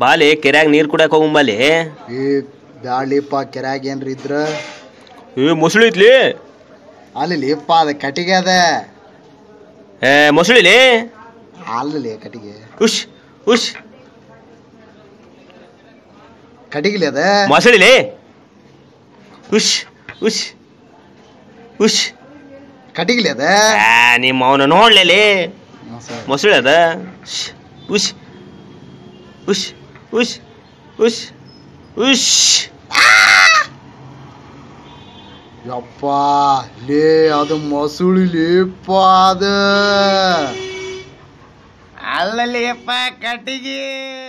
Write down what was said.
ಬಾಲಿ ಕೆರ್ಯಾಗ ನೀರು ಕುಡಿಯಕ್ಕೆ ಹೋಗಂಬಲ್ಲಿ ಈ ಬ್ಯಾಳಿಪ್ಪ ಕೆರ್ಯಾಗ ಏನ್ರಿ ಇದ್ರ ಏ ಮೊಸಳು ಐತ್ಲಿ ಅಲ್ಲಿ ಇಪ್ಪ ಅದ ಕಟ್ಟಿಗೆ ಅದ ಏ ಮೊಸಳಿಲಿ ಅಲ್ಲಿ ಕಟ್ಟಿಗೆ ಉಶ್ ಉಶ್ ಕಟ್ಟಿಗಿಲಿ ಅದ ಮೊಸಳಿಲಿ ಉಶ್ ಉಶ್ ಉಶ್ ಕಟ್ಟಿಗಿಲಿ ಅದ ಆ, ನಿಮ್ಮ ಅವನು ನೋಡ್ಲೇಲಿ ಮೊಸಳೆ ಅದ ಶ್ಶ್, ಉಶ್ ಉಶ್ ಉಶ್ ಉಶ್ ಉಶ್ ಯಪ್ಪ ಲೇ ಅದು ಮೊಸುಳಿ ಲೇಪ್ಪ ಅದ ಅಲ್ಲಲ್ಲಿ ಅಪ್ಪ ಕಟ್ಟಿಗೆ